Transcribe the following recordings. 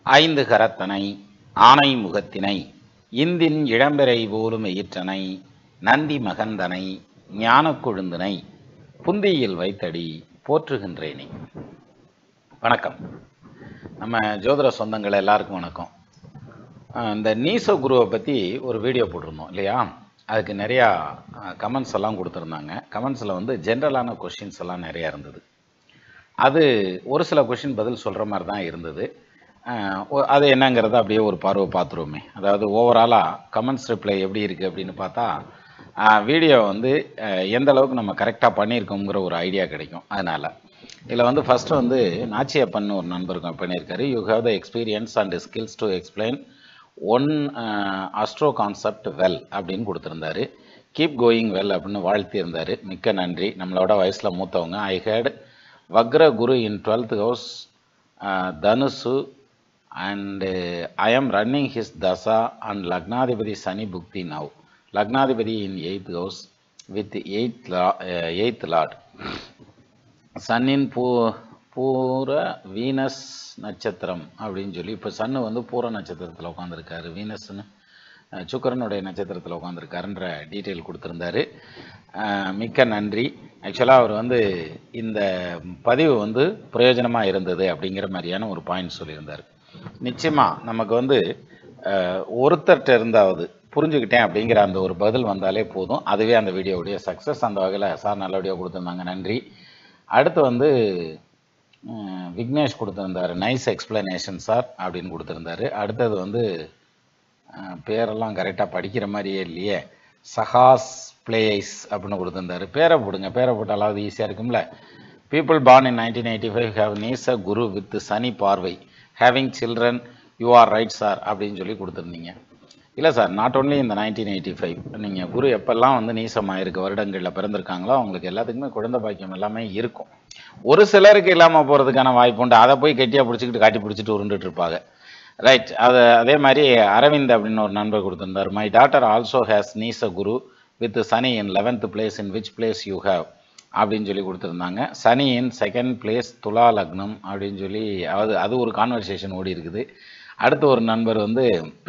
ஐந்து கரத்தனை ஆனை முகத்தினை இந்தின் இளம்பிறை போலும் எயிற்றனை நந்தி மகந்தனை ஞானக் கொழுந்தினை புந்தியில் வைத்தடி போற்றுகின்றேனே வணக்கம் நம்ம ஜோதிட சொந்தங்கள் எல்லாருக்கும் வணக்கம் அஹ் இந்த நீச குருவை பற்றி ஒரு வீடியோ போட்டிருந்தோம் இல்லையா அதுக்கு நிறையா கமெண்ட்ஸ் எல்லாம் கொடுத்துருந்தாங்க கமெண்ட்ஸில் வந்து ஜென்ரலான கொஷின்ஸ் எல்லாம் நிறையா இருந்தது அது ஒரு சில கொஷின் பதில் சொல்கிற மாதிரி தான் இருந்தது அஹ் ஒ- அது என்னங்கிறத அப்படியே ஒரு பார்வை பார்த்துருவோமே அதாவது ஓவராலாக கமெண்ட்ஸ் ரிப்ளை எப்படி இருக்குது அப்படின்னு பார்த்தா வீடியோ வந்து அஹ், எந்த அளவுக்கு நம்ம கரெக்டாக பண்ணியிருக்கோங்கிற ஒரு ஐடியா கிடைக்கும் அதனால் இதில் வந்து ஃபஸ்ட்டு வந்து நாச்சியப்பன் ஒரு நண்பர் பண்ணியிருக்காரு you have the experience and skills to explain one astro concept well அப்படின்னு கொடுத்துருந்தாரு கீப் கோயிங் வெல் அப்படின்னு வாழ்த்தியிருந்தாரு மிக்க நன்றி நம்மளோட வயசில் மூத்தவங்க ஐ ஹேட் வக்ர குரு இன் டுவெல்த் ஹவுஸ் தனுசு and I am running his தசா அண்ட் லக்னாதிபதி சனி புக்தி நவ் லக்னாதிபதி in eighth house with eighth லா எயித் லார்ட் சன்னின் பூ பூர வீனஸ் நட்சத்திரம் அப்படின்னு சொல்லி இப்போ சன்னு வந்து பூர நட்சத்திரத்தில் உட்காந்துருக்காரு வீனஸ்னு அஹ், சுக்கிரனுடைய நட்சத்திரத்தில் உட்காந்துருக்காருன்ற டீட்டெயில் கொடுத்துருந்தாரு அஹ், மிக்க நன்றி ஆக்சுவலாக அவர் வந்து இந்த பதிவு வந்து பிரயோஜனமாக இருந்தது அப்படிங்கிற மாதிரியான ஒரு பாயிண்ட் சொல்லியிருந்தார் நிச்சயமாக நமக்கு வந்து அஹ், ஒருத்தர்கிட்ட இருந்தாவது புரிஞ்சுக்கிட்டேன் அப்படிங்கிற அந்த ஒரு பதில் வந்தாலே போதும் அதுவே அந்த வீடியோவுடைய சக்ஸஸ் அந்த வகையில் சார் நல்லபடியாக கொடுத்துருந்தாங்க நன்றி அடுத்து வந்து உம், விக்னேஷ் கொடுத்துருந்தாரு நைஸ் எக்ஸ்பிளனேஷன் சார் அப்படின்னு கொடுத்துருந்தாரு அடுத்தது வந்து அஹ், பேரெல்லாம் கரெக்டாக படிக்கிற மாதிரியே இல்லையே சஹாஸ் பிளேஸ் அப்படின்னு கொடுத்துருந்தாரு பேரை போடுங்க பேரை போட்டாலாவது ஈஸியாக இருக்கும்ல people born in nineteen eighty five have நீச குரு வித் சனி பார்வை having children you are right sir அப்படின்னு சொல்லி கொடுத்துருந்தீங்க இல்லை சார் நாட் only இந்த நைன்டீன் எயிட்டி ஃபைவ் நீங்கள் குரு எப்பெல்லாம் வந்து நீசமாக இருக்க வருடங்களில் பிறந்திருக்காங்களோ அவங்களுக்கு எல்லாத்துக்குமே குழந்தை பாக்கியம் எல்லாமே இருக்கும் ஒரு சிலருக்கு இல்லாமல் போகிறதுக்கான வாய்ப்பு உண்டு அதை போய் கெட்டியாக பிடிச்சிக்கிட்டு காட்டி பிடிச்சிட்டு உருண்டுட்டு இருப்பாங்க ரைட் அது அதே மாதிரி அரவிந்த் அப்படின்னு ஒரு நண்பர் கொடுத்திருந்தார் மை டாட்டர் ஆல்சோ ஹேஸ் நீச குரு வித் சனி in eleventh place in which place you have அப்படின்னு சொல்லி கொடுத்துருந்தாங்க சனி இன் செகண்ட் பிளேஸ் துலா லக்னம் அப்படின்னு சொல்லி அது அது ஒரு கான்வர்சேஷன் ஓடி இருக்குது அடுத்து ஒரு நண்பர் வந்து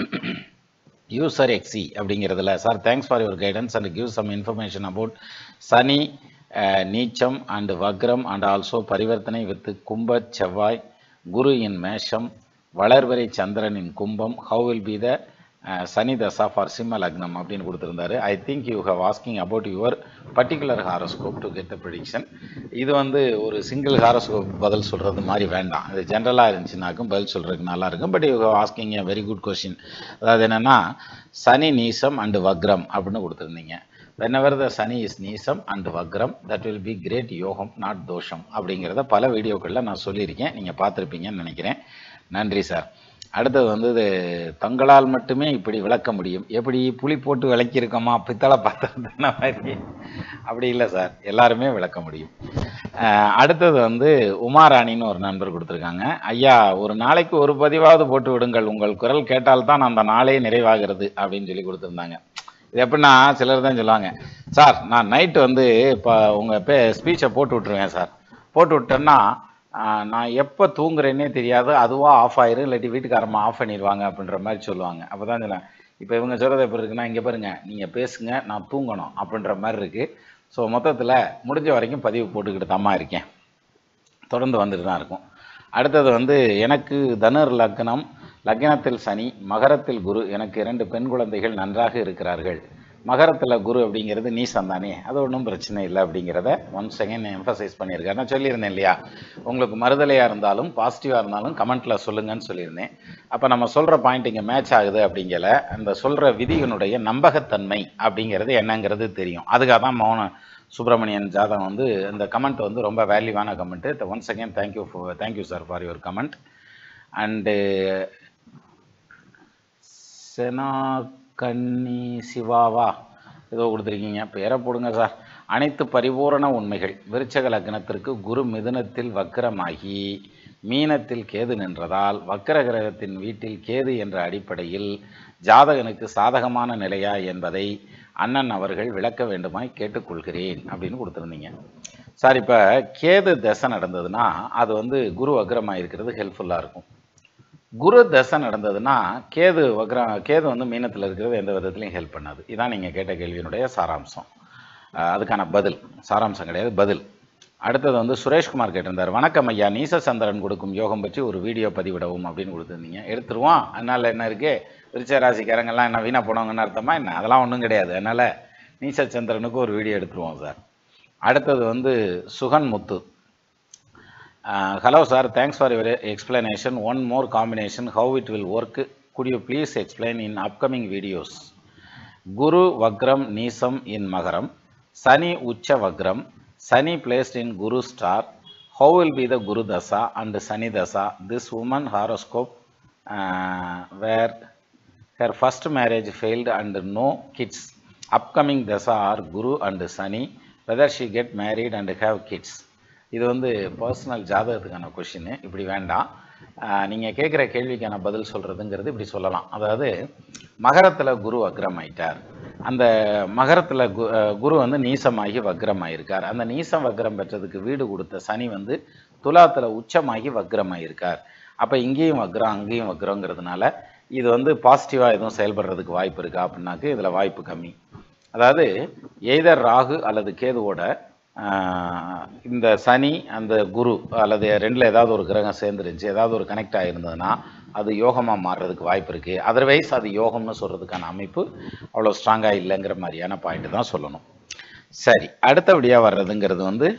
யூசர் எக்ஸி அப்படிங்கிறதுல sir thanks for your guidance and give some information about சனி நீச்சம் அண்ட் வக்ரம் அண்ட் ஆல்சோ பரிவர்த்தனை வித் கும்ப செவ்வாய் குரு இன் மேஷம் வளர்வரை சந்திரன் இன் கும்பம் ஹவு வில் பி த சனி தசா ஃபார் சிம்ம லக்னம் அப்படின்னு கொடுத்துருந்தாரு I think you have asking about your particular horoscope to get the prediction இது வந்து ஒரு சிங்கிள் ஹாரோஸ்கோப் பதில் சொல்கிறது மாதிரி வேண்டாம் இது ஜென்ரலாக இருந்துச்சுனாக்கும் பதில் சொல்கிறதுக்கு நல்லா இருக்கும் but you have asking a very good question அதாவது என்னென்னா சனி நீசம் அண்டு வக்ரம் அப்படின்னு கொடுத்துருந்தீங்க whenever the சனி இஸ் நீசம் அண்ட் வக்ரம் தட் வில் பி கிரேட் யோகம் நாட் தோஷம் அப்படிங்கிறத பல வீடியோக்களில் நான் சொல்லியிருக்கேன் நீங்கள் பார்த்துருப்பீங்கன்னு நினைக்கிறேன் நன்றி சார் அடுத்தது வந்து இது தங்களால் மட்டுமே இப்படி விளக்க முடியும் எப்படி புளி போட்டு விளக்கியிருக்கோமா பித்தளை பாத்திரத்தின மாதிரி அப்படி இல்லை சார் எல்லாருமே விளக்க முடியும் அஹ் அடுத்தது வந்து உமாராணின்னு ஒரு நண்பர் கொடுத்துருக்காங்க ஐயா ஒரு நாளைக்கு ஒரு பதிவாவது போட்டு விடுங்கள் உங்கள் குரல் கேட்டால்தான் அந்த நாளே நிறைவாகிறது அப்படின்னு சொல்லி கொடுத்துருந்தாங்க இது எப்படின்னா சிலர் தான் சொல்லுவாங்க சார் நான் நைட்டு வந்து இப்போ உங்கள் பே ஸ்பீச்சை போட்டு விட்ருவேன் சார் போட்டு விட்டேன்னா ஆஹ், நான் எப்போ தூங்குறேன்னே தெரியாது அதுவாக ஆஃப் ஆயிரும் இல்லாட்டி வீட்டுக்காரம்மா ஆஃப் பண்ணிடுவாங்க அப்படின்ற மாதிரி சொல்லுவாங்க அப்போ தான் சொல்லுவேன் இப்போ இவங்க சொல்கிறது எப்படி இருக்குன்னா இங்கே பாருங்க நீங்கள் பேசுங்க நான் தூங்கணும் அப்படின்ற மாதிரி இருக்குது ஸோ மொத்தத்தில் முடிஞ்ச வரைக்கும் பதிவு போட்டுக்கிட்டு தாம்மா இருக்கேன் தொடர்ந்து வந்துட்டு தான் இருக்கும் அடுத்தது வந்து எனக்கு தனுர் லக்னம் லக்னத்தில் சனி மகரத்தில் குரு எனக்கு இரண்டு பெண் குழந்தைகள் நன்றாக இருக்கிறார்கள் மகரத்தில் குரு அப்படிங்கிறது நீசம் தானே அது ஒன்றும் பிரச்சனை இல்லை அப்படிங்கிறத ஒன் செகண்ட் எம்ஃபசைஸ் பண்ணியிருக்காரு நான் சொல்லியிருந்தேன் இல்லையா உங்களுக்கு மறுதலையாக இருந்தாலும் பாசிட்டிவாக இருந்தாலும் கமெண்ட்டில் சொல்லுங்கன்னு சொல்லியிருந்தேன் அப்போ நம்ம சொல்கிற பாயிண்ட் இங்கே மேட்ச் ஆகுது அப்படிங்கிற அந்த சொல்கிற விதியினுடைய நம்பகத்தன்மை அப்படிங்கிறது என்னங்கிறது தெரியும் அதுக்காக தான் மௌன சுப்பிரமணியன் ஜாதகம் வந்து இந்த கமெண்ட் வந்து ரொம்ப வேல்யூவான comment once again thank you thank you sir for your comment and செனா கன்னி சிவாவா ஏதோ கொடுத்துருக்கீங்க பேரை போடுங்க சார் அனைத்து பரிபூரண உண்மைகள் விருச்சக லக்னத்திற்கு குரு மிதுனத்தில் வக்கிரமாகி மீனத்தில் கேது நின்றதால் வக்கிர கிரகத்தின் வீட்டில் கேது என்ற அடிப்படையில் ஜாதகனுக்கு சாதகமான நிலையா என்பதை அண்ணன் அவர்கள் விளக்க வேண்டுமாய் கேட்டுக்கொள்கிறேன் அப்படின்னு கொடுத்துருந்தீங்க சார் இப்போ கேது தசை நடந்ததுன்னா அது வந்து குரு வக்ரமாக இருக்கிறது ஹெல்ப்ஃபுல்லாக இருக்கும் குரு தசை நடந்ததுன்னா கேது வக்ரம் கேது வந்து மீனத்தில் இருக்கிறது எந்த விதத்துலையும் ஹெல்ப் பண்ணாது இதான் நீங்கள் கேட்ட கேள்வியினுடைய சாராம்சம் அஹ் அதுக்கான பதில் சாராம்சம் கிடையாது பதில் அடுத்தது வந்து சுரேஷ்குமார் கேட்டிருந்தார் வணக்கம் ஐயா நீச சந்திரன் கொடுக்கும் யோகம் பற்றி ஒரு வீடியோ பதிவிடவும் அப்படின்னு கொடுத்துருந்தீங்க எடுத்துருவோம் அதனால் என்ன இருக்கு விருச்ச ராசிக்காரங்கெல்லாம் என்ன வீணாக போனவங்கன்னு அர்த்தமா என்ன அதெல்லாம் ஒன்றும் கிடையாது அதனால் நீச சந்திரனுக்கு ஒரு வீடியோ எடுத்துருவோம் சார் அடுத்தது வந்து Sugan Muthu hello sir thanks for your explanation one more combination how it will work good you please explain in upcoming videos குரு வக்ரம் நீசம் இன் மகரம் சனி உச்ச வக்ரம் சனி பிளேஸ்ட் இன் குரு star how will be the குரு தசா அண்ட் சனி தசா this woman horoscope where her first marriage failed and no kids upcoming dasa are guru and sani whether she get married and have kids இது வந்து personal ஜாதகத்துக்கான question இப்படி வேண்டாம் நீங்கள் கேட்குற கேள்விக்கான பதில் சொல்கிறதுங்கிறது இப்படி சொல்லலாம் அதாவது மகரத்தில் குரு வக்ரம் ஆயிட்டார் அந்த மகரத்தில் கு அஹ் குரு வந்து நீசமாகி வக்ரம் ஆயிருக்கார் அந்த நீசம் வக்ரம் பெற்றதுக்கு வீடு கொடுத்த சனி வந்து துலாத்தில் உச்சமாகி வக்ரம் ஆயிருக்கார் அப்போ இங்கேயும் வக்ரம் அங்கேயும் வக்ரங்கிறதுனால இது வந்து பாசிட்டிவாக எதுவும் செயல்படுறதுக்கு வாய்ப்பு இருக்கா அப்படின்னாக்கு இதில் வாய்ப்பு கம்மி அதாவது எய்தர் ராகு அல்லது கேதுவோட ஆஹ், இந்த சனி அந்த குரு அல்லது ரெண்டில் ஏதாவது ஒரு கிரகம் சேர்ந்துருந்துச்சு ஏதாவது ஒரு கனெக்ட் ஆகிருந்ததுன்னா அது யோகமாக மாறுறதுக்கு வாய்ப்பு இருக்குது அதர்வைஸ் அது யோகம்னு சொல்கிறதுக்கான அமைப்பு அவ்வளோ ஸ்ட்ராங்காக இல்லைங்கிற மாதிரியான பாயிண்ட் தான் சொல்லணும் சரி அடுத்தபடியாக வர்றதுங்கிறது வந்து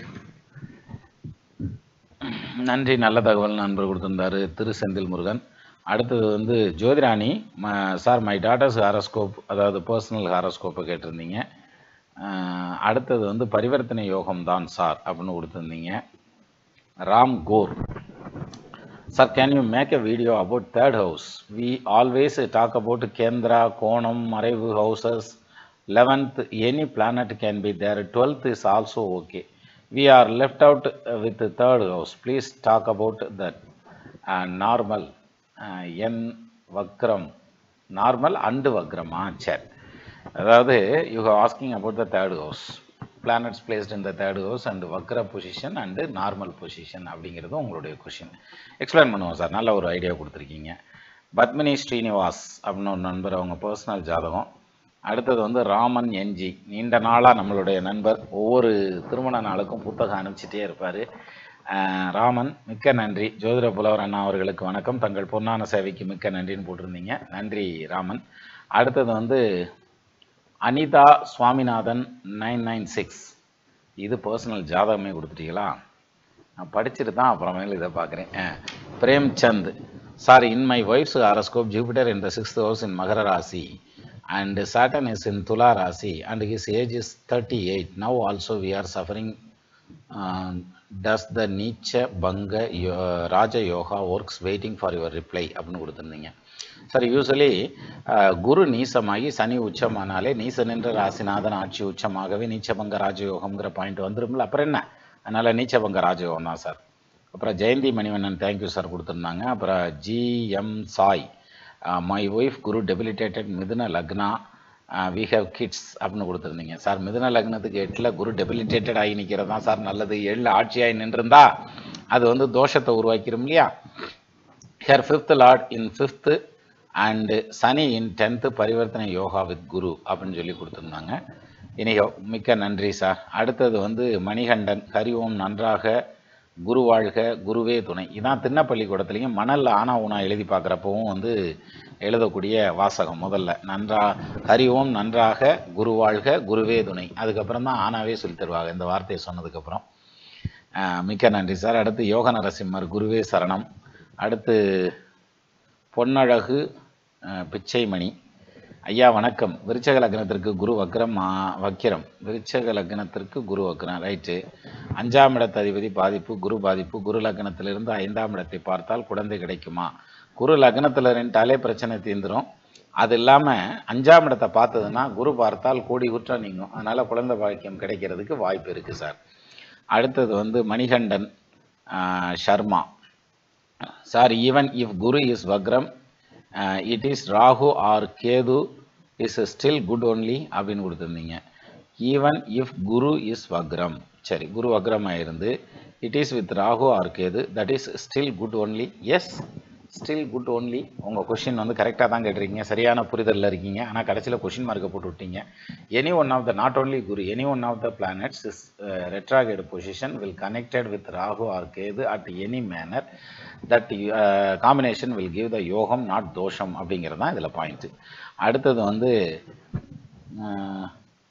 நன்றி நல்ல தகவல் நண்பர் கொடுத்திருந்தாரு திரு செந்தில் முருகன் அடுத்தது வந்து ஜோதிராணி ம சார் மை டாட்டர்ஸ் ஹாரோஸ்கோப் அதாவது பர்சனல் ஹாரோஸ்கோப்பை கேட்டிருந்தீங்க அஹ் அடுத்தது வந்து பரிவர்த்தனை யோகம் தான் சார் அப்படின்னு கொடுத்துருந்தீங்க ராம் கோர் sir can you make a video about third house we always talk about கேந்திரா கோணம் மறைவு houses eleventh any planet can be there twelfth is also okay we are left out with third house please talk about that normal என் வக்ரம் normal and வக்ரமா சரி அதாவது you have asking about the third house planets placed in the third house and வக்ர position and normal position அப்படிங்கிறது உங்களுடைய question explain பண்ணுவோம் sir நல்ல ஒரு ஐடியா கொடுத்துருக்கீங்க பத்மினி ஸ்ரீனிவாஸ் அப்படின்னு ஒரு நண்பர் அவங்க பர்சனல் ஜாதகம் அடுத்தது வந்து ராமன் என்ஜி நீண்ட நாளாக நம்மளுடைய நண்பர் ஒவ்வொரு திருமண நாளுக்கும் புத்தகம் அனுப்பிச்சிட்டே இருப்பார் ராமன் மிக்க நன்றி ஜோதிட புலவர் அண்ணா அவர்களுக்கு வணக்கம் தங்கள் பொன்னான சேவைக்கு மிக்க நன்றின்னு போட்டிருந்தீங்க நன்றி ராமன் அடுத்தது வந்து Anitha Swaminathan nine nine six இது பர்சனல் ஜாதகமே கொடுத்துட்டீங்களா நான் படிச்சுட்டு தான் அப்புறமேல இதை பார்க்குறேன் Premchand sir in my wife's horoscope Jupiter in the sixth house in மகர ராசி அண்ட் சாட்டன் இஸ் இன் துலா ராசி and his age is thirty eight now also we are suffering does the நீச்ச பங்க ராஜ யோகா works waiting for your reply அப்படின்னு கொடுத்துருந்தீங்க சார் யூஸ்வலி குரு நீசமாகி சனி உச்சமானாலே நீச நின்ற ராசிநாதன் ஆட்சி உச்சமாகவே நீச்சபங்க ராஜயோகம்ங்கிற பாயிண்ட் வந்துரும்ல அப்புறம் என்ன அதனால் நீச்சபங்க ராஜயோகம் தான் சார் அப்புறம் ஜெயந்தி மணிவண்ணன் தேங்க்யூ சார் கொடுத்துருந்தாங்க அப்புறம் ஜிஎம் சாய் மை ஒய்ஃப் குரு டெபிலிட்டேட்டட் மிதுன லக்னா வி ஹேவ் கிட்ஸ் அப்படின்னு கொடுத்துருந்தீங்க சார் மிதுன லக்னத்துக்கு எட்டில் குரு டெபிலிட்டேட்டட் ஆகி நிற்கிறது தான் சார் நல்லது எழில் ஆட்சியாகி நின்றுருந்தா அது வந்து தோஷத்தை உருவாக்கிரும் இல்லையா her fifth lord in fifth and சனி இன் டென்த்து பரிவர்த்தனை யோகா வித் குரு அப்படின்னு சொல்லி கொடுத்துருந்தாங்க இனியோ மிக்க நன்றி சார் அடுத்தது வந்து மணிகண்டன் ஹரி ஓம் நன்றாக குரு வாழ்க குருவே துணை இதான் திண்ணப்பள்ளிக்கூடத்துலையும் மணலில் ஆனா ஊனா எழுதி பார்க்குறப்பவும் வந்து எழுதக்கூடிய வாசகம் முதல்ல நன்றா ஹரி ஓம் நன்றாக குரு வாழ்க குருவே துணை அதுக்கப்புறம் தான் ஆனாவே சொல்லி தருவாங்க இந்த வார்த்தையை சொன்னதுக்கப்புறம் அஹ் மிக்க நன்றி சார் அடுத்து யோக நரசிம்மர் குருவே சரணம் அடுத்து பொன்னழகு அஹ், பிச்சைமணி ஐயா வணக்கம் விருச்சக லக்னத்திற்கு குரு வக்ரம் ஆ- வக்கிரம் விருச்சக லக்னத்திற்கு குரு வக்ரம் ரைட்டு அஞ்சாம் இடத்து அதிபதி பாதிப்பு குரு பாதிப்பு குரு லக்னத்திலிருந்து ஐந்தாம் இடத்தை பார்த்தால் குழந்தை கிடைக்குமா குரு லக்னத்தில் நின்ட்டாலே பிரச்சனை தீந்துரும் அது இல்லாமல் அஞ்சாம் இடத்தை பார்த்ததுன்னா குரு பார்த்தால் கோடி குற்றம் நீங்கும் அதனால் குழந்தை பாக்கியம் கிடைக்கிறதுக்கு வாய்ப்பு இருக்குது சார் அடுத்தது வந்து மணிகண்டன் ஆஹ், சர்மா சார் ஈவன் இஃப் குரு இஸ் வக்ரம் இட் இஸ் ராகு ஆர் கேது இஸ் ஸ்டில் குட் ஒன்லி அப்படின்னு கொடுத்துருந்தீங்க ஈவன் இஃப் குரு இஸ் வக்ரம் சரி குரு வக்ரமாக இருந்து இட் இஸ் வித் ராகு ஆர் கேது that is still good only yes still good only உங்கள் கொஷின் வந்து கரெக்டாக தான் கேட்டிருக்கீங்க சரியான புரிதலில் இருக்கீங்க ஆனால் கடைசியில் கொஷின் மார்க்கை போட்டு விட்டீங்க any one of the not only குரு any one of the planets is retrograde position will connected with ராகு ஆர் கேது at any manner that combination will give the யோகம் நாட் தோஷம் அப்படிங்கிறது தான் இதில் பாயிண்ட்டு அடுத்தது வந்து அஹ்,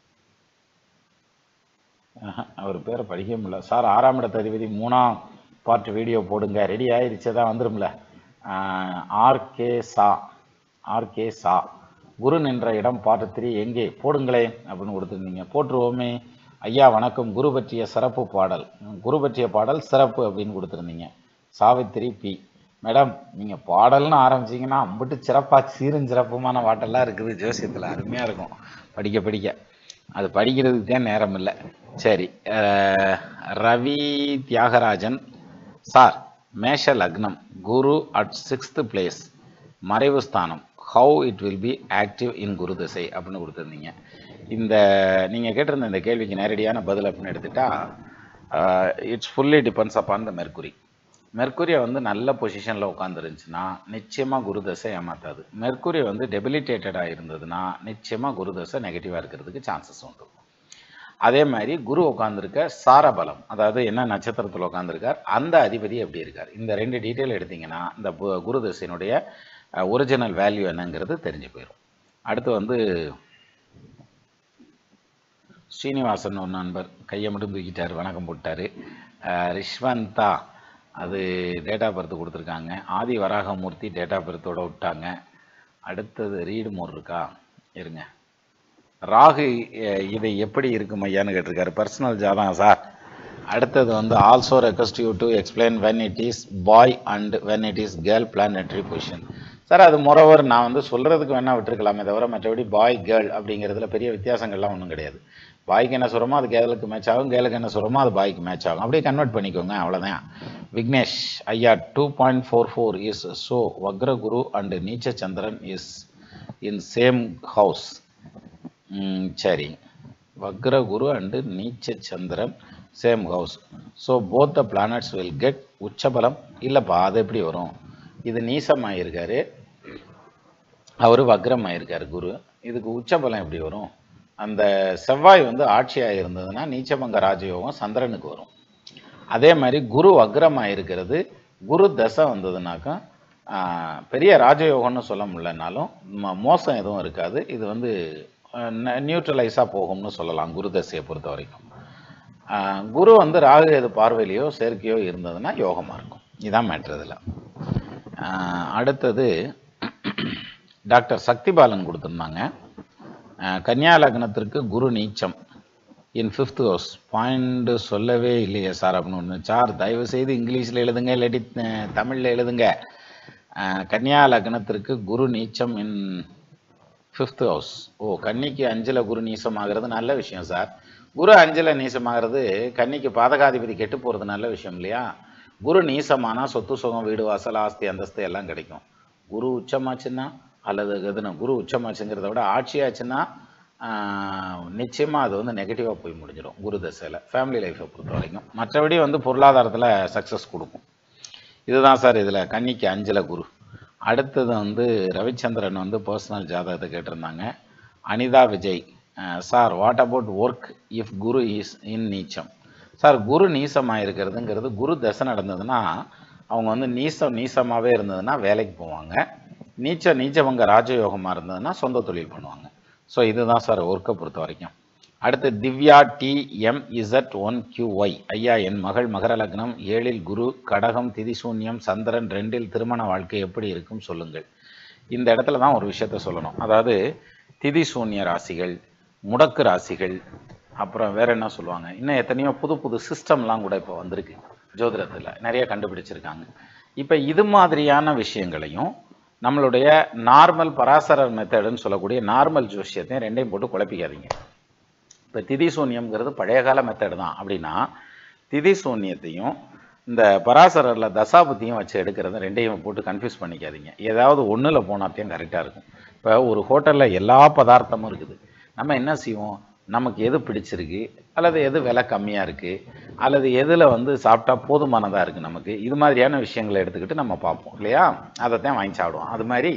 ஆஹா, அவர் பேரை படிக்க முடியல சார் ஆறாம் இடத்த அதிபதி மூணாம் பார்ட் வீடியோ போடுங்க ரெடி ஆயிருச்சு தான் வந்துரும்ல ஆர்கே சா ஆர்கே சா குரு நின்ற இடம் பார்ட் த்ரீ எங்கே போடுங்களேன் அப்படின்னு கொடுத்துருந்தீங்க போட்டுருவோமே ஐயா வணக்கம் குரு பற்றிய சிறப்பு பாடல் குரு பற்றிய பாடல் சிறப்பு அப்படின்னு கொடுத்துருந்தீங்க சாவித்திரி பி மேடம் நீங்கள் பாடல்னு ஆரம்பிச்சீங்கன்னா அம்பிட்டு சிறப்பாக சீரும் சிறப்புமான பாட்டெல்லாம் இருக்குது ஜோசியத்தில் அருமையாக இருக்கும் படிக்க படிக்க அது படிக்கிறதுக்கு தான் நேரம் இல்லை சரி அஹ், ரவி தியாகராஜன் சார் மேஷ லக்னம் குரு அட் சிக்ஸ்த் பிளேஸ் மறைவு ஸ்தானம் how it will be active in குரு திசை அப்படின்னு கொடுத்துருந்தீங்க இந்த நீங்கள் கேட்டிருந்த இந்த கேள்விக்கு நேரடியான பதில் அப்படின்னு எடுத்துட்டா it's fully depends upon the Mercury மெர்க்குரியை வந்து நல்ல பொசிஷனில் உட்காந்துருந்துச்சுன்னா நிச்சயமாக குரு தசை ஏமாத்தாது மெர்க்குரி வந்து டெபிலிட்டேட்டடாக இருந்ததுன்னா நிச்சயமாக குரு தசை நெகட்டிவாக இருக்கிறதுக்கு சான்சஸ் உண்டு அதே மாதிரி குரு உட்காந்துருக்க சாரபலம் அதாவது என்ன நட்சத்திரத்தில் உட்காந்துருக்கார் அந்த அதிபதி எப்படி இருக்கார் இந்த ரெண்டு டீட்டெயில் எடுத்தீங்கன்னா இந்த பு- குரு தசையினுடைய ஒரிஜினல் வேல்யூ என்னங்கிறது தெரிஞ்சு போயிடும் அடுத்து வந்து ஸ்ரீனிவாசன் ஒரு நண்பர் கையை மட்டும் தூக்கிட்டார் வணக்கம் போட்டார் ரிஷ்வந்தா அது டேட் ஆஃப் பர்த் கொடுத்துருக்காங்க ஆதி வராகமூர்த்தி டேட் ஆஃப் பர்த்தோட விட்டாங்க அடுத்தது ரீடு மோர் இருக்கா இருங்க ராகு அஹ், இது எப்படி இருக்கும் ஐயான்னு கேட்டிருக்காரு பர்சனல் ஜாதகம் சார் அடுத்தது வந்து also request you to explain when it is boy and when it is girl planetary position sir அது மொரவர் நான் வந்து சொல்கிறதுக்கு வேணா விட்டுருக்கலாமே தவிர மற்றபடி பாய் கேர்ள் அப்படிங்கிறதுல பெரிய வித்தியாசங்கள்லாம் ஒன்றும் கிடையாது பாய்க்கு என்ன சொல்கிறோமோ அது கேர்ளுக்கு மேட்ச் ஆகும் கேர்ளுக்கு என்ன சொல்கிறோமோ அது பாய்க்கு மேட்ச் ஆகும் அப்படியே கன்வெர்ட் பண்ணிக்கோங்க அவ்வளோதான் விக்னேஷ் ஐயா two point four four is so வக்ரகுரு அண்ட் நீச்ச சந்திரன் இஸ் இன் சேம் ஹவுஸ் ம், சரி வக்ரகுரு அண்டு நீச்ச சந்திரன் same house so both the planets will get உச்சபலம் இல்லைப்பா அது எப்படி வரும் இது நீசமாயிருக்காரு அவர் வக்ரமாயிருக்காரு குரு இதுக்கு உச்சபலம் எப்படி வரும் அந்த செவ்வாய் வந்து ஆட்சியாக இருந்ததுன்னா நீச்சபங்க ராஜயோகம் சந்திரனுக்கு வரும் அதே மாதிரி குரு வக்ரமாக இருக்கிறது குரு தசை வந்ததுனாக்கா ஆஹ், பெரிய ராஜயோகம்னு சொல்ல முடியலனாலும் ம- மோசம் எதுவும் இருக்காது இது வந்து நியூட்ரலைஸாக போகும்னு சொல்லலாம் குரு தசையை பொறுத்த வரைக்கும் ஆஹ், குரு வந்து ராகு எது பார்வையிலையோ சேர்க்கையோ இருந்ததுன்னா யோகமாக இருக்கும் இதான் மேட்ரு இதில் அடுத்தது டாக்டர் சக்திபாலன் கொடுத்துருந்தாங்க ஆஹ், கன்னியா லக்னத்திற்கு குரு நீச்சம் இன் ஃபிஃப்த் ஹவுஸ் பாயிண்ட் சொல்லவே இல்லையே சார் அப்படின்னு ஒன்று சார் தயவு செய்து இங்கிலீஷில் எழுதுங்க இல்லாட்டி அஹ், தமிழ்ல எழுதுங்க அஹ், கன்னியா லக்னத்திற்கு குரு நீச்சம் இன் ஃபிஃப்த் ஹவுஸ் ஓ கன்னிக்கு அஞ்சில் குரு நீசமாகிறது நல்ல விஷயம் சார் குரு அஞ்சில் நீசமாகிறது கன்னிக்கு பாதகாதிபதி கெட்டு போகிறது நல்ல விஷயம் இல்லையா குரு நீசமானா சொத்து சுகம் வீடு வாசல் ஆஸ்தி அந்தஸ்து எல்லாம் கிடைக்கும் குரு உச்சமாச்சுன்னா அல்லது எதுனா குரு உச்சமாச்சுங்கிறத விட ஆட்சியாச்சுன்னா ஆஹ், நிச்சயமா அது வந்து நெகட்டிவாக போய் முடிஞ்சிடும் குரு தசையில் ஃபேமிலி லைஃப்பை பொறுத்த வரைக்கும் மற்றபடி வந்து பொருளாதாரத்தில் சக்ஸஸ் கொடுக்கும் இதுதான் சார் இதில் கன்னிக்கு அஞ்சில் குரு அடுத்தது வந்து ரவிச்சந்திரன் வந்து பர்சனல் ஜாதகத்தை கேட்டிருந்தாங்க Anitha Vijay sir what about work if குரு இஸ் இன் நீச்சம் சார் குரு நீசமாக இருக்கிறதுங்கிறது குரு தசை நடந்ததுன்னா அவங்க வந்து நீசம் நீசமாகவே இருந்ததுன்னா வேலைக்கு போவாங்க நீச்ச நீச்சவங்க ராஜயோகமாக இருந்ததுன்னா சொந்த தொழில் பண்ணுவாங்க ஸோ இதுதான் சார் ஒர்க்கை பொறுத்த வரைக்கும் அடுத்து Divya T M Z one Q Y ஐயா என் மகள் மகர லக்னம் ஏழில் குரு கடகம் திதிசூன்யம் சந்திரன் ரெண்டில் திருமண வாழ்க்கை எப்படி இருக்கும் சொல்லுங்கள் இந்த இடத்துல தான் ஒரு விஷயத்த சொல்லணும் அதாவது திதிசூன்ய ராசிகள் முடக்கு ராசிகள் அப்புறம் வேற என்ன சொல்லுவாங்க இன்னும் எத்தனையோ புது புது சிஸ்டம்லாம் கூட இப்போ வந்திருக்கு ஜோதிடத்தில் நிறைய கண்டுபிடிச்சிருக்காங்க இப்போ இது மாதிரியான விஷயங்களையும் நம்மளுடைய நார்மல் பராசரர் மெத்தடுன்னு சொல்லக்கூடிய நார்மல் ஜோசியத்தையும் ரெண்டையும் போட்டு குழப்பிக்காதீங்க இப்போ திதி சூன்யம்ங்கிறது பழைய கால மெத்தடு தான் அப்படின்னா திதி சூன்யத்தையும் இந்த பராசரரில் தசாபுத்தியும் வச்சு எடுக்கிறத ரெண்டையும் போட்டு கன்ஃபியூஸ் பண்ணிக்காதீங்க ஏதாவது ஒன்றில் போனாத்தையும் கரெக்டாக இருக்கும் இப்போ ஒரு ஹோட்டலில் எல்லா பதார்த்தமும் இருக்குது நம்ம என்ன செய்வோம் நமக்கு எது பிடிச்சிருக்கு அல்லது எது விலை கம்மியாக இருக்குது அல்லது எதில் வந்து சாப்பிட்டா போதுமானதாக இருக்குது நமக்கு இது மாதிரியான விஷயங்களை எடுத்துக்கிட்டு நம்ம பார்ப்போம் இல்லையா அதை தான் வாங்கி சாப்பிடுவோம் அது மாதிரி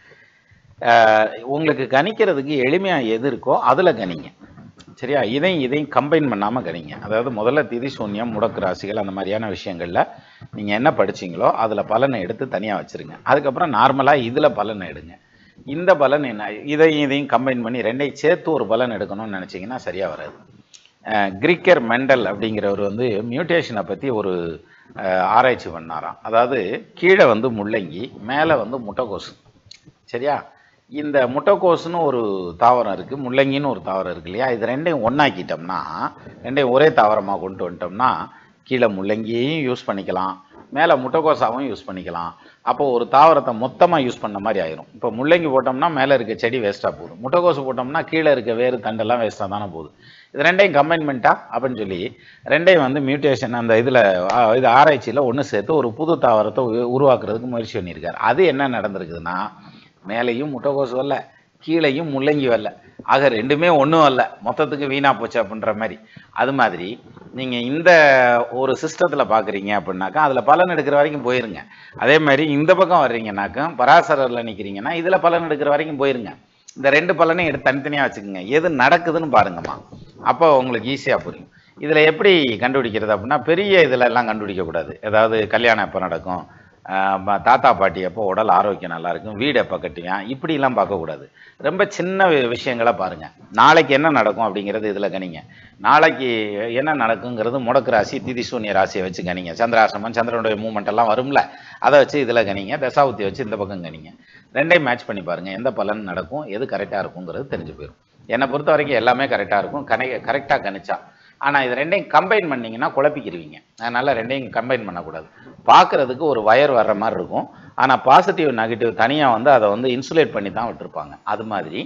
ஆஹ், உங்களுக்கு கணிக்கிறதுக்கு எளிமையாக எது இருக்கோ அதில் கணிங்க சரியா இதையும் இதையும் கம்பைன் பண்ணாமல் கணிங்க அதாவது முதல்ல திதி சூன்யம் முடக்கு ராசிகள் அந்த மாதிரியான விஷயங்களில் நீங்கள் என்ன படிச்சீங்களோ அதில் பலனை எடுத்து தனியாக வச்சுருங்க அதுக்கப்புறம் நார்மலாக இதில் பலனை எடுங்க இந்த பலன் என்ன இதையும் இதையும் கம்பைன் பண்ணி ரெண்டையும் சேர்த்து ஒரு பலன் எடுக்கணும்னு நினச்சிங்கன்னா சரியாக வராது அஹ் கிரிக்கர் மெண்டல் அப்படிங்கிறவர் வந்து மியூட்டேஷனை பற்றி ஒரு அஹ், ஆராய்ச்சி பண்ணாராம் அதாவது கீழே வந்து முள்ளங்கி மேலே வந்து முட்டைக்கோசு சரியா இந்த முட்டைக்கோசுன்னு ஒரு தாவரம் இருக்குது முள்ளங்கின்னு ஒரு தாவரம் இருக்கு இல்லையா இது ரெண்டையும் ஒன்றாக்கிட்டோம்னா ரெண்டையும் ஒரே தாவரமாக கொண்டு வந்துட்டோம்னா கீழே முள்ளங்கியையும் யூஸ் பண்ணிக்கலாம் மேலே முட்டைக்கோசாவும் யூஸ் பண்ணிக்கலாம் அப்போ ஒரு தாவரத்தை மொத்தமாக யூஸ் பண்ண மாதிரி ஆயிரும் இப்போ முள்ளங்கி போட்டோம்னா மேலே இருக்க செடி வேஸ்ட்டாக போகுது முட்டைக்கோசு போட்டோம்னா கீழே இருக்க வேறு தண்டெல்லாம் வேஸ்ட்டாக தானே போகுது இது ரெண்டையும் கம்பைன் பண்ணிட்டா அப்படின்னு சொல்லி ரெண்டையும் வந்து மியூட்டேஷன் அந்த இதில் இது ஆராய்ச்சியில் ஒன்று சேர்த்து ஒரு புது தாவரத்தை உ- உருவாக்குறதுக்கு முயற்சி பண்ணியிருக்காரு அது என்ன நடந்திருக்குதுன்னா மேலேயும் முட்டைக்கோசு வரல கீழேயும் முள்ளங்கி வரல ஆக ரெண்டுமே ஒன்றும் வரல மொத்தத்துக்கு வீணா போச்சு அப்படின்ற மாதிரி அது மாதிரி நீங்கள் இந்த ஒரு சிஸ்டத்தில் பார்க்குறீங்க அப்படின்னாக்கா அதில் பலன் எடுக்கிற வரைக்கும் போயிருங்க அதே மாதிரி இந்த பக்கம் வர்றீங்கன்னாக்கா பராசரரில் நிற்கிறீங்கன்னா இதில் பலன் எடுக்கிற வரைக்கும் போயிருங்க இந்த ரெண்டு பலனையும் எடுத்து தனித்தனியாக வச்சுக்கோங்க எது நடக்குதுன்னு பாருங்கம்மா அப்போ உங்களுக்கு ஈஸியாக புரியும் இதில் எப்படி கண்டுபிடிக்கிறது அப்படின்னா பெரிய இதில் எல்லாம் கண்டுபிடிக்கக்கூடாது ஏதாவது கல்யாணம் எப்போ நடக்கும் ஆஹ் ம- தாத்தா பாட்டி எப்போ உடல் ஆரோக்கியம் நல்லா இருக்கும் வீடு எப்போ கட்டுவேன் இப்படிலாம் பார்க்கக்கூடாது ரொம்ப சின்ன வி- விஷயங்களை பாருங்கள் நாளைக்கு என்ன நடக்கும் அப்படிங்கிறது இதில் கணிங்க நாளைக்கு என்ன நடக்குங்கிறது முடக்கு ராசி திதி சூன்ய ராசியை வச்சு கணிங்க சந்திராசிரமம் சந்திரனுடைய மூமெண்ட் எல்லாம் வரும்ல அதை வச்சு இதில் கணிங்க தசாபுத்தி வச்சு இந்த பக்கம் கணிங்க ரெண்டையும் மேட்ச் பண்ணி பாருங்கள் எந்த பலன் நடக்கும் எது கரெக்டாக இருக்குங்கிறது தெரிஞ்சு போயிடும் என்னை பொறுத்த வரைக்கும் எல்லாமே கரெக்டாக இருக்கும் கணை கரெக்டாக கணிச்சா ஆனால் இது ரெண்டையும் கம்பைன் பண்ணீங்கன்னா குழப்பிக்கிருவீங்க அதனால் ரெண்டையும் கம்பைன் பண்ணக்கூடாது பார்க்குறதுக்கு ஒரு வயர் வர்ற மாதிரி இருக்கும் ஆனால் பாசிட்டிவ் நெகட்டிவ் தனியாக வந்து அதை வந்து இன்சுலேட் பண்ணி தான் விட்டுருப்பாங்க அது மாதிரி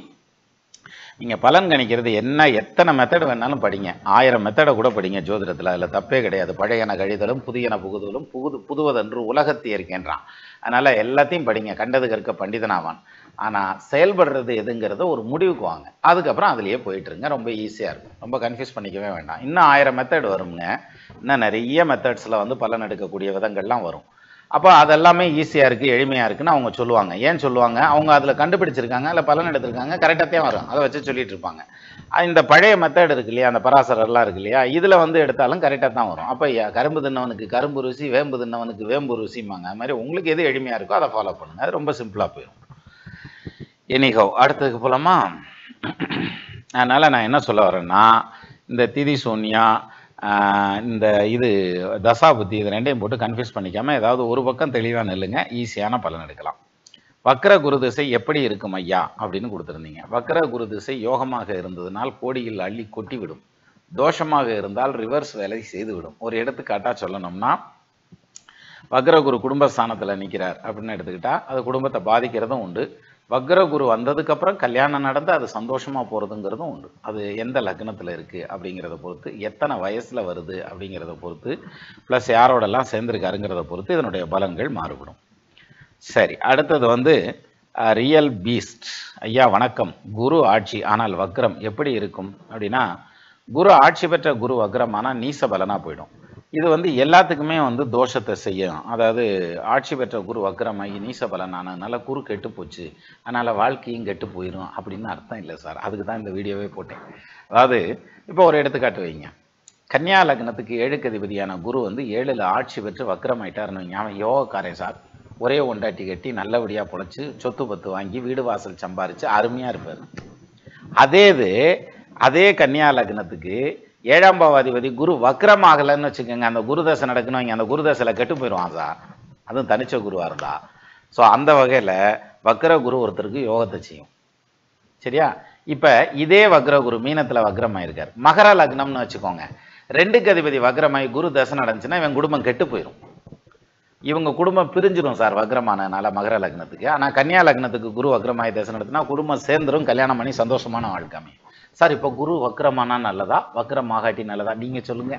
நீங்கள் பலன் கணிக்கிறது என்ன எத்தனை மெத்தட் வேணாலும் படிங்க ஆயிரம் மெத்தடை கூட படிங்க ஜோதிடத்தில் அதில் தப்பே கிடையாது பழையன கழிதலும் புதியன புகுதலும் புகுது புதுவதென்று உலகத்தை இருக்கின்றான் அதனால் எல்லாத்தையும் படிங்க கண்டது கற்க பண்டிதனாவான் ஆனால் செயல்படுறது எதுங்கிறத ஒரு முடிவுக்கு வாங்க அதுக்கப்புறம் அதுலேயே போயிட்டுருங்க ரொம்ப ஈஸியாக இருக்கும் ரொம்ப கன்ஃபியூஸ் பண்ணிக்கவே வேண்டாம் இன்னும் ஆயிரம் மெத்தட் வருங்க இன்னும் நிறைய மெத்தட்ஸில் வந்து பலன் எடுக்கக்கூடிய விதங்கள்லாம் வரும் அப்போ அதெல்லாமே ஈஸியாக இருக்குது எளிமையாக இருக்குன்னு அவங்க சொல்லுவாங்க ஏன் சொல்லுவாங்க அவங்க அதில் கண்டுபிடிச்சிருக்காங்க இல்லை பலன் எடுத்திருக்காங்க கரெக்டாக வரும் அதை வச்சு சொல்லிட்டு இருப்பாங்க அஹ் இந்த பழைய மெத்தட் இருக்கு இல்லையா அந்த பராசரர்லாம் இருக்கு இல்லையா இதில் வந்து எடுத்தாலும் கரெக்டாக தான் வரும் அப்போ கரும்பு தின்னவனுக்கு கரும்பு ருசி வேம்பு தின்னவனுக்கு வேம்பு ருசிம்பாங்க அது மாதிரி உங்களுக்கு எது எளிமையாக இருக்கோ அதை ஃபாலோ பண்ணுங்க அது ரொம்ப சிம்பிளாக போயிடும் எனிகோ அடுத்ததுக்கு போலாமா அதனால் நான் என்ன சொல்ல வரேன்னா இந்த திதி சூன்யா ஆஹ் இந்த இது தசாபுத்தி இது ரெண்டையும் போட்டு கன்ஃபியூஸ் பண்ணிக்காம ஏதாவது ஒரு பக்கம் தெளிவாக நில்லுங்க ஈஸியான பலன் எடுக்கலாம் வக்ர குரு திசை எப்படி இருக்கும் ஐயா அப்படின்னு கொடுத்துருந்தீங்க வக்ர குரு திசை யோகமாக இருந்ததுனால் கோடியில் அள்ளி கொட்டிவிடும் தோஷமாக இருந்தால் ரிவர்ஸ் வேலை செய்துவிடும் ஒரு எடுத்துக்காட்டா சொல்லணும்னா வக்ரகுரு குடும்பஸ்தானத்தில் நிற்கிறார் அப்படின்னு எடுத்துக்கிட்டா அது குடும்பத்தை பாதிக்கிறதும் உண்டு வக்ரகுரு வந்ததுக்கப்புறம் கல்யாணம் நடந்து அது சந்தோஷமாக போகிறதுங்கிறதும் உண்டு அது எந்த லக்னத்தில் இருக்குது அப்படிங்கிறத பொறுத்து எத்தனை வயசில் வருது அப்படிங்கிறத பொறுத்து ப்ளஸ் யாரோடெல்லாம் சேர்ந்துருக்காருங்கிறத பொறுத்து இதனுடைய பலன்கள் மாறுபடும் சரி அடுத்தது வந்து ரியல் பீஸ்ட் ஐயா வணக்கம் குரு ஆட்சி ஆனால் வக்ரம் எப்படி இருக்கும் அப்படின்னா குரு ஆட்சி பெற்ற குரு வக்ரம் ஆனால் நீச பலனாக போயிடும் இது வந்து எல்லாத்துக்குமே வந்து தோஷத்தை செய்யும் அதாவது ஆட்சி பெற்ற குரு வக்ரமாகி நீச பலன் ஆனதுனால குரு கெட்டு போச்சு அதனால் வாழ்க்கையும் கெட்டு போயிடும் அப்படின்னு அர்த்தம் இல்லை சார் அதுக்கு தான் இந்த வீடியோவே போட்டேன் அதாவது இப்போ ஒரு எடுத்துக்காட்டு வைங்க கன்னியா லக்னத்துக்கு ஏழுக்கு அதிபதியான குரு வந்து ஏழில் ஆட்சி பெற்று வக்ரமாயிட்டாருன்னு வைங்க அவன் யோகக்காரன் சார் ஒரே ஒண்டாட்டி கட்டி நல்லபடியாக பொழைச்சி சொத்து பத்து வாங்கி வீடு வாசல் சம்பாரித்து அருமையாக இருப்பார் அதே இது அதே கன்னியா லக்னத்துக்கு ஏழாம் பாவாதிபதி குரு வக்ரமாகலைன்னு வச்சுக்கோங்க அந்த குருதசை நடக்கணும் இங்கே அந்த குருதசையில் கெட்டு போயிடுவான் சார் அதுவும் தனிச்ச குருவாக இருந்தா ஸோ அந்த வகையில் வக்ர குரு ஒருத்தருக்கு யோகத்தை செய்யும் சரியா இப்போ இதே வக்ரகுரு மீனத்தில் வக்ரமாயிருக்கார் மகர லக்னம்னு வச்சுக்கோங்க ரெண்டுக்கு அதிபதி வக்ரமாயி குரு தசை நடந்துச்சுன்னா இவன் குடும்பம் கெட்டு போயிடும் இவங்க குடும்பம் பிரிஞ்சிடும் சார் வக்ரமானதுனால மகர லக்னத்துக்கு ஆனால் கன்னியா லக்னத்துக்கு குரு வக்ரமாயி தசை நடத்துனா குடும்பம் சேர்ந்துரும் கல்யாணம் பண்ணி சந்தோஷமான வாழ்க்காமே சார் இப்போ குரு வக்ரமானா நல்லதா வக்ரமாகாட்டி நல்லதா நீங்கள் சொல்லுங்க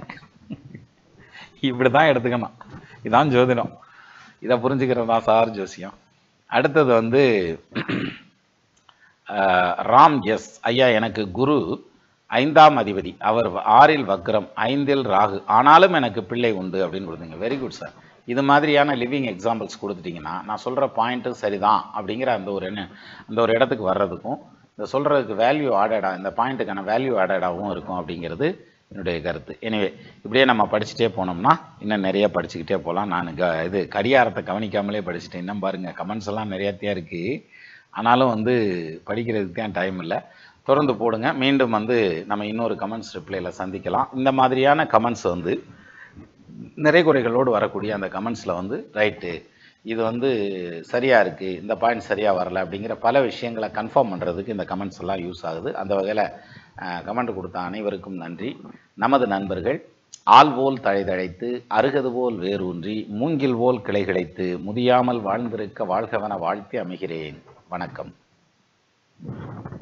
இப்படி தான் எடுத்துக்கணும் இதான் ஜோதிடம் இதை புரிஞ்சுக்கிறது தான் சார் ஜோசியம் அடுத்தது வந்து ஆஹ், ராம் எஸ் ஐயா எனக்கு குரு ஐந்தாம் அதிபதி அவர் ஆறில் வக்ரம் ஐந்தில் ராகு ஆனாலும் எனக்கு பிள்ளை உண்டு அப்படின்னு கொடுத்தீங்க வெரி குட் சார் இது மாதிரியான லிவிங் எக்ஸாம்பிள்ஸ் கொடுத்துட்டீங்கன்னா நான் சொல்கிற பாயிண்ட்டு சரிதான் அப்படிங்கிற அந்த ஒரு என்ன அந்த ஒரு இடத்துக்கு வர்றதுக்கும் இந்த சொல்கிறதுக்கு வேல்யூ ஆடடாக இந்த பாயிண்ட்டுக்கான வேல்யூ ஆடடாகவும் இருக்கும் அப்படிங்கிறது என்னுடைய கருத்து எனவே இப்படியே நம்ம படிச்சுட்டே போனோம்னா இன்னும் நிறைய படிச்சுக்கிட்டே போகலாம் நான் க இது கடிகாரத்தை கவனிக்காமலே படிச்சுட்டேன் இன்னும் பாருங்கள் கமெண்ட்ஸ் எல்லாம் நிறையாத்தியாக இருக்குது ஆனாலும் வந்து படிக்கிறதுக்கு தான் டைம் இல்லை தொடர்ந்து போடுங்க மீண்டும் வந்து நம்ம இன்னொரு கமெண்ட்ஸ் ரிப்ளைல சந்திக்கலாம் இந்த மாதிரியான கமெண்ட்ஸ் வந்து நிறை குறைகளோடு வரக்கூடிய அந்த கமெண்ட்ஸில் வந்து ரைட்டு இது வந்து சரியாக இருக்குது இந்த பாயிண்ட் சரியாக வரல அப்படிங்கிற பல விஷயங்களை கன்ஃபார்ம் பண்ணுறதுக்கு இந்த கமெண்ட்ஸ் எல்லாம் யூஸ் ஆகுது அந்த வகையில் கமெண்ட் கொடுத்த அனைவருக்கும் நன்றி நமது நண்பர்கள் ஆள் போல் தழைதழைத்து அருகது போல் வேரூன்றி மூங்கில் போல் கிளை கிடைத்து முதியாமல் வாழ்ந்திருக்க வாழ்கவன வாழ்த்தி அமைகிறேன் வணக்கம்